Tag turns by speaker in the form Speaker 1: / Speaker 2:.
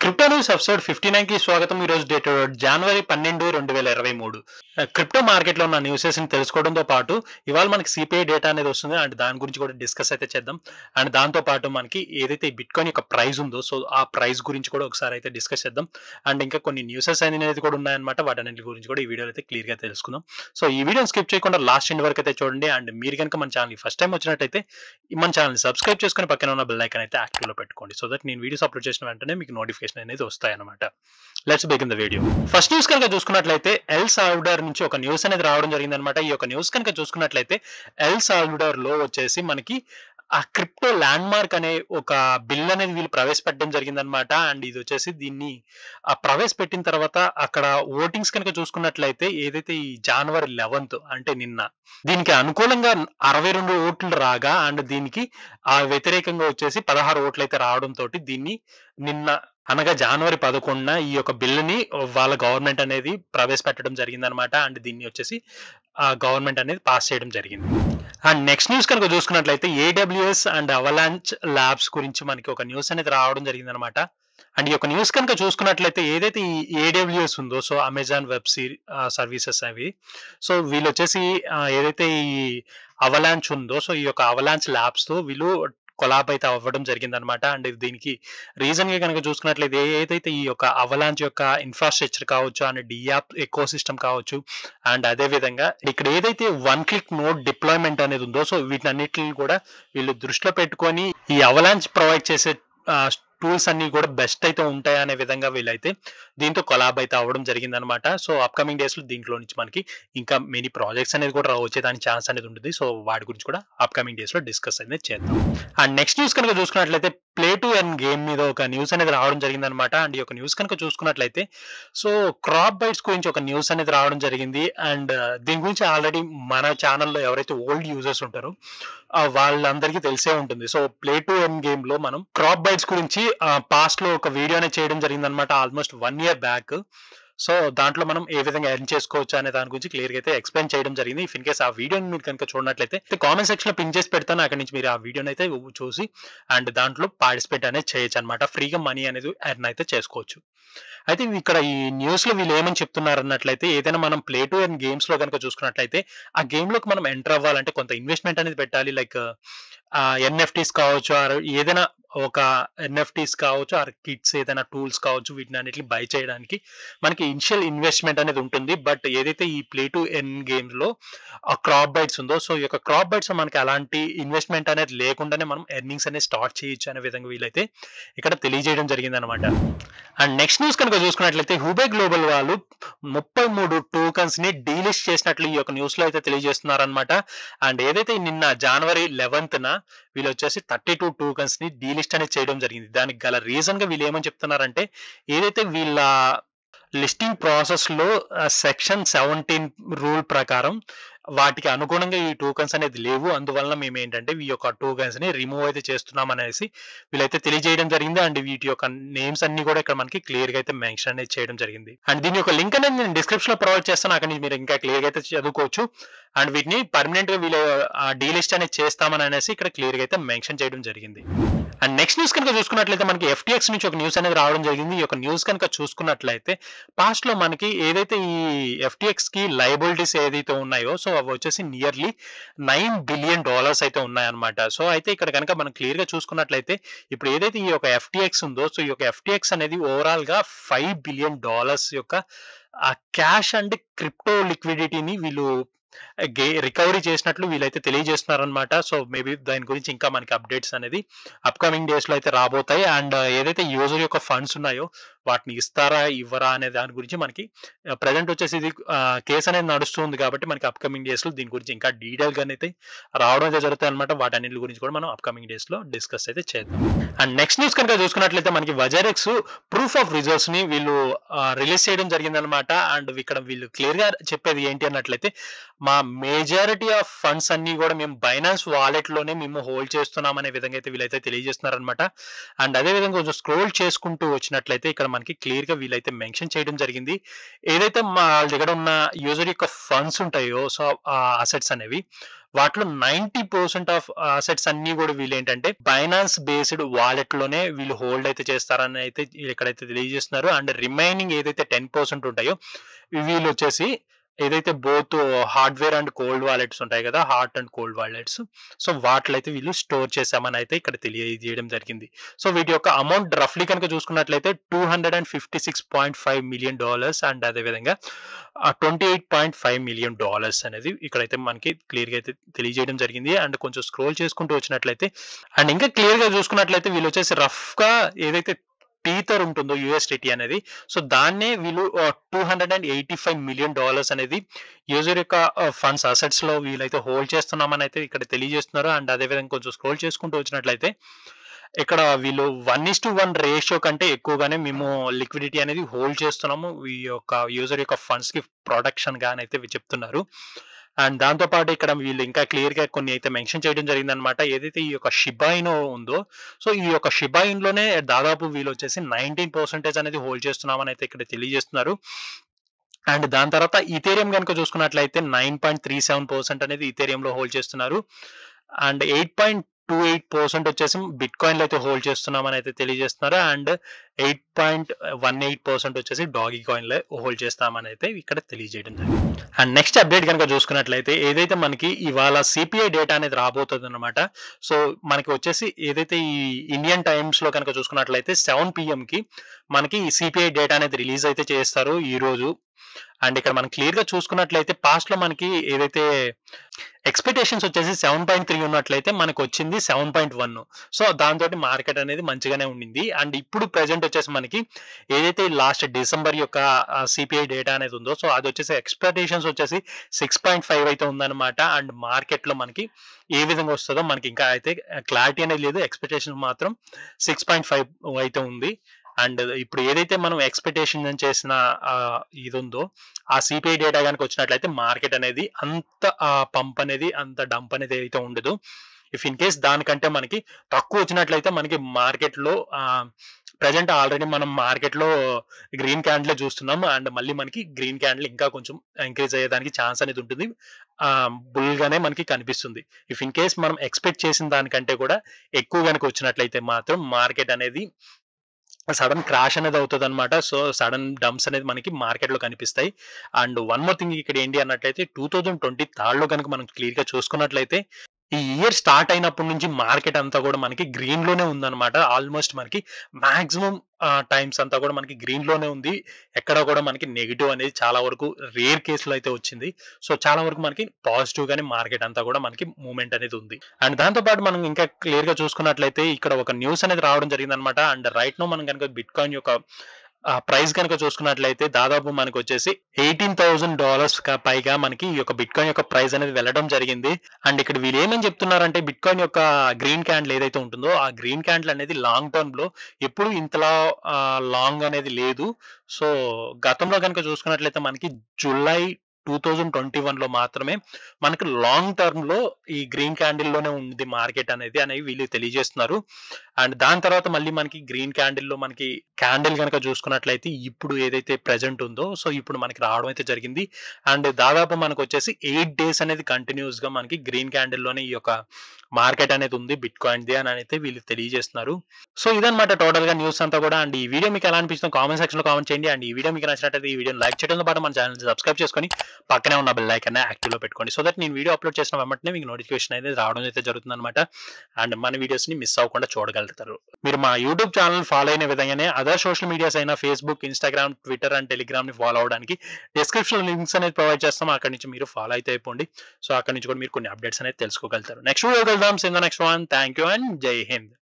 Speaker 1: crypto news episode fifty nine కి స్వాగతం ఈ రోజు డేట్ జనవరి పన్నెండు రెండు వేల ఇరవై మూడు క్రిప్టో మార్కెట్ లో ఉన్న న్యూసెస్ ని తెలుసుకోవడంతో పాటు ఇవాళ మనకి సిపిఐ డేటా అనేది వస్తుంది అండ్ దాని గురించి కూడా డిస్కస్ అయితే చేద్దాం అండ్ దాంతో పాటు మనకి ఏదైతే బిట్ కాయిన్ యొక్క ప్రైస్ ఉందో సో ఆ ప్రైస్ గురించి కూడా ఒకసారి అయితే డిస్కస్ చేద్దాం అండ్ ఇంకా కొన్ని న్యూసెస్ అనేది కూడా ఉన్నాయన్నమాట వాటన్నిటి గురించి కూడా ఈ వీడియోలో అయితే క్లియర్ గా తెలుసుకుందాం సో ఈ వీడియోని స్కిప్ చేయకుండా లాస్ట్ ఎండ్ వరకు అయితే చూడండి అండ్ మీరు కనుక మన ఛానల్ ఫస్ట్ టైం వచ్చినట్టయితే మన ఛానల్ సబ్స్క్రైబ్ చేసుకుని పక్కన ఉన్న బెల్ ఐకన్ అయితే యాక్టివ్ లో పెట్టుకోండి సో దట్ నేను వీడియోస్ అప్లోడ్ చేసిన వెంటనే మీకు నోటిఫికేషన్ అనేది వస్తాయి అనమాట let's begin the video first news కనుక చూసుకున్నట్లయితే ఎల్ సాల్వడార్ నుంచి ఒక న్యూస్ అనేది రావడం జరిగింది అనమాట ఈ యొక్క న్యూస్ కనుక చూసుకున్నట్లయితే ఎల్ సాల్వడార్ లో వచ్చేసి మనకి ఆ క్రిప్టో ల్యాండ్ మార్క్ అనే ఒక బిల్ అనేది వీళ్ళు ప్రవేశపెట్టడం జరిగిందనమాట అండ్ ఇది వచ్చేసి దీన్ని ఆ ప్రవేశపెట్టిన తర్వాత అక్కడ ఓటింగ్స్ కనుక చూసుకున్నట్లయితే ఏదైతే ఈ జనవరి లెవెన్త్ అంటే నిన్న దీనికి అనుకూలంగా అరవై రెండు ఓట్లు రాగా అండ్ దీనికి ఆ వ్యతిరేకంగా వచ్చేసి పదహారు ఓట్లు అయితే రావడంతో దీన్ని నిన్న అనగా జనవరి పదకొండున ఈ యొక్క బిల్లుని వాళ్ళ గవర్నమెంట్ అనేది ప్రవేశపెట్టడం జరిగిందనమాట అండ్ దీన్ని వచ్చేసి ఆ గవర్నమెంట్ అనేది పాస్ చేయడం జరిగింది అండ్ నెక్స్ట్ న్యూస్ కనుక చూసుకున్నట్లయితే ఏడబ్ల్యూఎస్ అండ్ అవలాంచ్ ల్యాబ్స్ గురించి మనకి ఒక న్యూస్ అనేది రావడం జరిగిందనమాట అండ్ ఈ యొక్క న్యూస్ కనుక చూసుకున్నట్లయితే ఏదైతే ఈ ఏడబ్ల్యూఎస్ ఉందో సో అమెజాన్ వెబ్ సర్వీసెస్ అవి సో వీళ్ళు వచ్చేసి ఆ, ఏదైతే ఈ అవలాంచ్ ఉందో సో ఈ యొక్క అవలాంచ్ ల్యాబ్స్ తో వీళ్ళు కొలాబ్ అయితే అవ్వడం జరిగిందనమాట అండ్ దీనికి రీజన్ గా కనుక చూసుకున్నట్లయితే ఏదైతే ఈ యొక్క అవలాంచ్ యొక్క ఇన్ఫ్రాస్ట్రక్చర్ కావచ్చు అండ్ డియాప్ ఎకో సిస్టమ్ కావచ్చు అండ్ అదే విధంగా ఇక్కడ ఏదైతే వన్ క్లిక్ నోట్ డిప్లాయ్మెంట్ అనేది ఉందో సో వీటన్నిటిని కూడా వీళ్ళు దృష్టిలో పెట్టుకొని ఈ అవలాంచ్ ప్రొవైడ్ చేసే టూల్స్ అన్ని కూడా బెస్ట్ అయితే ఉంటాయి అనే విధంగా వీళ్ళైతే దీంతో కొలాబ్ అయితే అవ్వడం జరిగిందనమాట సో అప్కమింగ్ డేస్ లో దీంట్లో నుంచి మనకి ఇంకా మెనీ ప్రాజెక్ట్స్ అనేది కూడా వచ్చేదానికి ఛాన్స్ అనేది ఉంటుంది సో వాటి గురించి కూడా అప్కమింగ్ డేస్ లో డిస్కస్ అనేది చేద్దాం అండ్ నెక్స్ట్ న్యూస్ కనుక చూసుకున్నట్లయితే ప్లే టు అండ్ గేమ్ మీద ఒక న్యూస్ అనేది రావడం జరిగిందనమాట అండ్ ఈ యొక్క న్యూస్ కనుక చూసుకున్నట్లయితే సో క్రాప్ బైట్స్ గురించి ఒక న్యూస్ అనేది రావడం జరిగింది అండ్ దీని గురించి ఆల్రెడీ మన ఛానల్లో ఎవరైతే ఓల్డ్ యూజర్స్ ఉంటారో ఆ, వాళ్ళందరికీ తెలిసే ఉంటుంది so play to earn game లో మనం క్రాప్ బైట్స్ గురించి పాస్ట్ లో ఒక వీడియో అనేది చేయడం జరిగింది అనమాట almost one year back so దాంట్లో మనం ఏ విధంగా ఎర్న్ చేసుకోవచ్చు అనే దాని గురించి క్లియర్ గా అయితే ఎక్స్ప్లెయిన్ చేయడం జరిగింది ఇఫ్ ఇన్ కేస్ ఆ వీడియోని మీరు కనుక చూడనట్లయితే కామెంట్ సెక్షన్ లో పిన్ చేసి పెడతాను అక్కడ నుంచి మీరు ఆ వీడియోని అయితే చూసి అండ్ దాంట్లో పార్టిసిపేట్ అనేది చేయొచ్చు అనమాట ఫ్రీగా మనీ అనేది ఎర్న్ అయితే చేసుకోవచ్చు అయితే ఇక్కడ ఈ న్యూస్ లో వీళ్ళు ఏమని చెప్తున్నారు అన్నట్లయితే ఏదైనా మనం ప్లే టు అండ్ గేమ్స్ లో కనుక చూసుకున్నట్లయితే ఆ గేమ్ లోకి మనం ఎంటర్ అవ్వాలంటే కొంత ఇన్వెస్ట్మెంట్ అనేది పెట్టాలి లైక్ ఎన్ఎఫ్టీస్ కావచ్చు ఆర్ ఏదైనా ఒక ఎన్ఎఫ్టీస్ కావచ్చు ఆర్ కిట్స్ ఏదైనా టూల్స్ కావచ్చు వీటిని అన్నిటిని బై చేయడానికి మనకి ఇనిషియల్ ఇన్వెస్ట్మెంట్ అనేది ఉంటుంది బట్ ఏదైతే ఈ ప్లే టు ఎన్ గేమ్స్ లో ఆ క్రాప్ బైట్స్ ఉందో సో ఈ యొక్క క్రాప్ బైట్స్ మనకి అలాంటి ఇన్వెస్ట్మెంట్ అనేది లేకుండానే మనం ఎర్నింగ్స్ అనేది స్టార్ట్ చేయొచ్చు అనే విధంగా వీలైతే ఇక్కడ తెలియజేయడం జరిగింది అనమాట అండ్ నెక్స్ట్ న్యూస్ కనుక చూసుకున్నట్లయితే హుబే గ్లోబల్ వాళ్ళు ముప్పై మూడు టోకన్స్ ని డీలిస్ట్ చేసినట్లు ఈ యొక్క న్యూస్ లో అయితే తెలియజేస్తున్నారనమాట అండ్ ఏదైతే నిన్న జనవరి లెవెన్త్ న వీళ్ళు వచ్చేసి థర్టీ టూ టోకన్స్ ని డీలిస్ట్ అనేది చేయడం జరిగింది దానికి గల రీజన్ గా వీళ్ళు ఏమని చెప్తున్నారంటే ఏదైతే వీళ్ళ లిస్టింగ్ ప్రాసెస్ లో సెక్షన్ సెవెంటీన్ రూల్ ప్రకారం వాటికి అనుగుణంగా ఈ టోకన్స్ అనేది లేవు అందువల్ల మేము ఏంటంటే ఈ యొక్క టోకన్స్ ని రిమూవ్ అయితే చేస్తున్నాం అనేసి వీళ్ళైతే తెలియజేయడం జరిగింది అండ్ వీటి యొక్క నేమ్స్ అన్ని కూడా ఇక్కడ మనకి క్లియర్ గా అయితే మెన్షన్ అనేది చేయడం జరిగింది అండ్ దీని యొక్క లింక్ అనేది నేను డిస్క్రిప్షన్ లో ప్రొవైడ్ చేస్తాను అక్కడ నుంచి మీరు ఇంకా క్లియర్ గా అయితే చదువుకోవచ్చు అండ్ వీటిని పర్మనెంట్ గా వీళ్ళు డీలిస్ట్ అనేది చేస్తామని అనేసి ఇక్కడ క్లియర్ గా అయితే మెన్షన్ చేయడం జరిగింది అండ్ నెక్స్ట్ న్యూస్ కనుక చూసుకున్నట్లయితే మనకి ఎఫ్టీఎక్స్ నుంచి ఒక న్యూస్ అనేది రావడం జరిగింది ఈ యొక్క న్యూస్ కనుక చూసుకున్నట్లయితే పాస్ట్ లో మనకి ఏదైతే ఈ ఎఫ్టీఎక్స్ కి లయబిలిటీస్ ఏదైతే ఉన్నాయో సో అవి వచ్చేసి నియర్లీ నైన్ బిలియన్ డాలర్స్ అయితే ఉన్నాయన్నమాట సో అయితే ఇక్కడ కనుక మనం క్లియర్ గా చూసుకున్నట్లయితే ఇప్పుడు ఏదైతే ఈ యొక్క ఎఫ్టీఎక్స్ ఉందో సో ఈ యొక్క ఎఫ్టీఎక్స్ అనేది ఓవరాల్ గా ఫైవ్ బిలియన్ డాలర్స్ యొక్క ఆ క్యాష్ అండ్ క్రిప్టో లిక్విడిటీని వీళ్ళు గే రికవరీ చేసినట్లు వీళ్ళైతే తెలియజేస్తున్నారనమాట సో మేబీ దాని గురించి ఇంకా మనకి అప్డేట్స్ అనేది అప్కమింగ్ డేస్ లో అయితే రాబోతాయి అండ్ ఏదైతే యూజర్ యొక్క ఫండ్స్ ఉన్నాయో వాటిని ఇస్తారా ఇవ్వరా అనే దాని గురించి మనకి ప్రజెంట్ వచ్చేసి ఇది కేసు అనేది నడుస్తుంది కాబట్టి మనకి అప్కమింగ్ డేస్ లో దీని గురించి ఇంకా డీటెయిల్ గా అయితే రావడం అయితే జరుగుతాయి అనమాట వాటన్నిటి గురించి కూడా మనం అప్కమింగ్ డేస్ లో డిస్కస్ అయితే చేద్దాం అండ్ నెక్స్ట్ న్యూస్ కనుక చూసుకున్నట్లయితే మనకి వజారెక్స్ ప్రూఫ్ ఆఫ్ రిజర్వ్స్ ని వీళ్ళు రిలీజ్ చేయడం జరిగిందనమాట అండ్ ఇక్కడ వీళ్ళు క్లియర్ గా చెప్పేది ఏంటి అన్నట్లయితే మా మేజారిటీ ఆఫ్ ఫండ్స్ అన్ని కూడా మేము బైనాన్స్ వాలెట్ లోనే మేము హోల్డ్ చేస్తున్నాం అనే విధంగా అయితే వీళ్ళైతే తెలియజేస్తున్నారనమాట అండ్ అదే విధంగా కొంచెం స్క్రోల్ చేసుకుంటూ వచ్చినట్లయితే ఇక్కడ మనకి క్లియర్ గా వీళ్ళైతే మెన్షన్ చేయడం జరిగింది ఏదైతే మా దగ్గర ఉన్న యూజర్ యొక్క ఫండ్స్ ఉంటాయో సో ఆ అసెట్స్ అనేవి వాటిలో నైంటీ పర్సెంట్ ఆఫ్ అసెట్స్ అన్ని కూడా వీళ్ళు ఏంటంటే బైనాన్స్ బేస్డ్ వాలెట్ లోనే వీళ్ళు హోల్డ్ అయితే చేస్తారని అయితే ఇక్కడైతే తెలియజేస్తున్నారు అండ్ రిమైనింగ్ ఏదైతే టెన్ పర్సెంట్ ఉంటాయో వీళ్ళు వచ్చేసి ఏదైతే both hardware and cold wallets ఉంటాయి కదా hot and cold wallets so వాటిలో అయితే వీళ్ళు స్టోర్ చేశామని అయితే ఇక్కడ తెలియజేయడం జరిగింది సో వీటి యొక్క అమౌంట్ రఫ్లీ కనుక చూసుకున్నట్లయితే two hundred and fifty six point five million dollars and అదేవిధంగా twenty eight point five million dollars అనేది ఇక్కడైతే మనకి క్లియర్గా అయితే తెలియజేయడం జరిగింది అండ్ కొంచెం స్క్రోల్ చేసుకుంటూ వచ్చినట్లయితే అండ్ ఇంకా క్లియర్గా చూసుకున్నట్లయితే వీళ్ళు వచ్చేసి రఫ్గా ఏదైతే టీథర్ ఉంటుందో యూఎస్డిటీ అనేది సో దాన్నే వీళ్ళు two hundred and eighty five million dollars అనేది యూజర్ యొక్క ఫండ్స్ అసెట్స్ లో వీళ్ళైతే హోల్డ్ చేస్తున్నామని అయితే ఇక్కడ తెలియజేస్తున్నారు అండ్ అదేవిధంగా కొంచెం స్క్రోల్ చేసుకుంటూ వచ్చినట్లయితే ఇక్కడ వీళ్ళు one is to one ratio కంటే ఎక్కువగానే మేము లిక్విడిటీ అనేది హోల్డ్ చేస్తున్నాము ఈ యొక్క యూజర్ యొక్క ఫండ్స్ కి ప్రొడక్షన్ గాని అయితే చెప్తున్నారు అండ్ దాంతో పాటు ఇక్కడ వీళ్ళు ఇంకా క్లియర్ గా కొన్ని అయితే మెన్షన్ చేయడం జరిగిందనమాట ఏదైతే ఈ యొక్క షిబాయినో ఉందో సో ఈ యొక్క షిబాయిన్ లోనే దాదాపు వీళ్ళు వచ్చేసి నైన్టీన్ పర్సెంటేజ్ అనేది హోల్డ్ చేస్తున్నామని అయితే ఇక్కడ తెలియజేస్తున్నారు అండ్ దాని తర్వాత ఇథేరియం కనుక చూసుకున్నట్లయితే nine point three seven percent అనేది ఇథేరియం లో హోల్డ్ చేస్తున్నారు and eight point two eight percent వచ్చేసి బిట్ కాయిన్ లో అయితే హోల్డ్ చేస్తున్నామని అయితే తెలియజేస్తున్నారు and eight point one eight percent వచ్చేసి డాగీ కాయిన్ లో హోల్డ్ చేస్తామని అయితే ఇక్కడ తెలియజేయడం జరిగింది అండ్ నెక్స్ట్ అప్డేట్ కనుక చూసుకున్నట్లయితే ఏదైతే మనకి ఇవాళ సిపిఐ డేటా అనేది రాబోతుంది అనమాట సో మనకి వచ్చేసి ఏదైతే ఈ ఇండియన్ టైమ్స్ లో కనుక చూసుకున్నట్లయితే సెవెన్ పిఎం కి మనకి ఈ సిపిఐ డేటా అనేది రిలీజ్ అయితే చేస్తారు ఈ రోజు అండ్ ఇక్కడ మనం క్లియర్ గా చూసుకున్నట్లయితే పాస్ట్ లో మనకి ఏదైతే ఎక్స్పెక్టేషన్స్ వచ్చేసి సెవెన్ పాయింట్ త్రీ ఉన్నట్లయితే మనకు వచ్చింది సెవెన్ పాయింట్ వన్ సో దాంతో మార్కెట్ అనేది మంచిగానే ఉండింది అండ్ ఇప్పుడు ప్రెసెంట్ వచ్చేసి మనకి ఏదైతే లాస్ట్ డిసెంబర్ యొక్క సిపిఐ డేటా అనేది ఉందో సో అది వచ్చేసి ఎక్స్పెక్టేషన్స్ వచ్చేసి సిక్స్ పాయింట్ ఫైవ్ అయితే ఉందన్నమాట అండ్ మార్కెట్ లో మనకి ఏ విధంగా వస్తుందో మనకి ఇంకా అయితే క్లారిటీ అనేది లేదు ఎక్స్పెక్టేషన్ మాత్రం సిక్స్ పాయింట్ ఫైవ్ అయితే ఉంది అండ్ ఇప్పుడు ఏదైతే మనం ఎక్స్పెక్టేషన్ చేసిన ఇది ఉందో ఆ సిపిఐ డేటా కనుక వచ్చినట్లయితే మార్కెట్ అనేది అంత పంప్ అనేది అంత డంప్ అనేది అయితే ఉండదు ఇఫ్ ఇన్ కేస్ దానికంటే మనకి తక్కువ వచ్చినట్లయితే మనకి మార్కెట్ లో ప్రజెంట్ ఆల్రెడీ మనం మార్కెట్ లో గ్రీన్ క్యాండిల్ చూస్తున్నాం అండ్ మళ్ళీ మనకి గ్రీన్ క్యాండిల్ ఇంకా కొంచెం ఎంకరేజ్ అయ్యేదానికి ఛాన్స్ అనేది ఉంటుంది బుల్ గానే మనకి కనిపిస్తుంది ఇఫ్ ఇన్ కేస్ మనం ఎక్స్పెక్ట్ చేసిన దానికంటే కూడా ఎక్కువ కనుక వచ్చినట్లయితే మాత్రం మార్కెట్ అనేది సడన్ క్రాష్ అనేది అవుతుంది అనమాట సో సడన్ డంప్స్ అనేది మనకి మార్కెట్ లో కనిపిస్తాయి అండ్ వన్ మోర్ థింగ్ ఇక్కడ ఏంటి అన్నట్లయితే టూ థౌజండ్ ట్వంటీ థర్డ్ లో కనుక మనం క్లియర్ గా చూసుకున్నట్లయితే ఈ ఇయర్ స్టార్ట్ అయినప్పటి నుంచి మార్కెట్ అంతా కూడా మనకి గ్రీన్ లోనే ఉందన్నమాట ఆల్మోస్ట్ మనకి మాక్సిమం టైమ్స్ అంతా కూడా మనకి గ్రీన్ లోనే ఉంది ఎక్కడ కూడా మనకి నెగిటివ్ అనేది చాలా వరకు రేర్ కేసులో అయితే వచ్చింది సో చాలా వరకు మనకి పాజిటివ్ గానే మార్కెట్ అంతా కూడా మనకి మూవ్మెంట్ అనేది ఉంది అండ్ దాంతో పాటు మనం ఇంకా క్లియర్ గా చూసుకున్నట్లయితే ఇక్కడ ఒక న్యూస్ అనేది రావడం జరిగింది అనమాట అండ్ రైట్ నో మనం కనుక బిట్ కాయిన్ యొక్క ప్రైస్ కనుక చూసుకున్నట్లయితే దాదాపు మనకు వచ్చేసి ఎయిటీన్ థౌసండ్ డాలర్స్ పైగా మనకి ఈ యొక్క బిట్ కాయిన్ యొక్క ప్రైస్ అనేది వెళ్ళడం జరిగింది అండ్ ఇక్కడ వీళ్ళు ఏమని చెప్తున్నారంటే బిట్ కాయిన్ యొక్క గ్రీన్ క్యాండిల్ ఏదైతే ఉంటుందో ఆ గ్రీన్ క్యాండిల్ అనేది లాంగ్ టర్మ్ లో ఎప్పుడు ఇంతలా లాంగ్ అనేది లేదు సో గతంలో కనుక చూసుకున్నట్లయితే మనకి July two thousand twenty one లో మాత్రమే మనకి లాంగ్ టర్మ్ లో ఈ గ్రీన్ క్యాండిల్ లోనే ఉంది మార్కెట్ అనేది అనేవి వీళ్ళు తెలియజేస్తున్నారు అండ్ దాని తర్వాత మళ్ళీ మనకి గ్రీన్ క్యాండిల్ లో మనకి క్యాండిల్ కనుక చూసుకున్నట్లయితే ఇప్పుడు ఏదైతే ప్రెసెంట్ ఉందో సో ఇప్పుడు మనకి రావడం అయితే జరిగింది అండ్ దాదాపు మనకు వచ్చేసి ఎయిట్ డేస్ అనేది కంటిన్యూస్ గా మనకి గ్రీన్ క్యాండిల్ లోనే ఈ యొక్క మార్కెట్ అనేది ఉంది బిట్ కాయిన్ ది అని అయితే వీళ్ళు తెలియజేస్తున్నారు సో ఇదనమాట టోటల్ గా న్యూస్ అంతా కూడా అండ్ ఈ వీడియో మీకు ఎలా అనిపిస్తుందో కామెంట్ సెక్షన్ లో కామెంట్ చేయండి అండ్ ఈ వీడియో మీకు నచ్చినట్లయితే ఈ వీడియో లైక్ చేయడంతో పాటు మన ఛానల్ సబ్స్క్రైబ్ చేసుకొని పక్కనే ఉన్న బెల్ ఐకన్ యాక్టివ్ లో పెట్టుకోండి సో దట్ నేను వీడియో అప్లోడ్ చేసిన వెంటనే మీకు నోటిఫికేషన్ అనేది రావడం అయితే జరుగుతుంది అనమాట అండ్ మన వీడియోస్ ని మిస్ అవ్వకుండా చూడగలుగుతారు మీరు మా యూట్యూబ్ ఛానల్ ఫాలో అయిన విధంగానే అదర్ సోషల్ మీడియాస్ అయినా Facebook Instagram Twitter and Telegram ని ఫాలో అవడానికి డిస్క్రిప్షన్ లింక్స్ అనేది ప్రొవైడ్ చేస్తాం అక్కడ నుంచి మీరు ఫాలో అయితే అయిపోండి సో అక్కడ నుంచి కూడా మీరు కొన్ని అప్డేట్స్ అనేది తెలుసుకోగలుగుతారు నెక్స్ట్ వీడియో వెళ్దాం సింద next one thank you and జై హింద్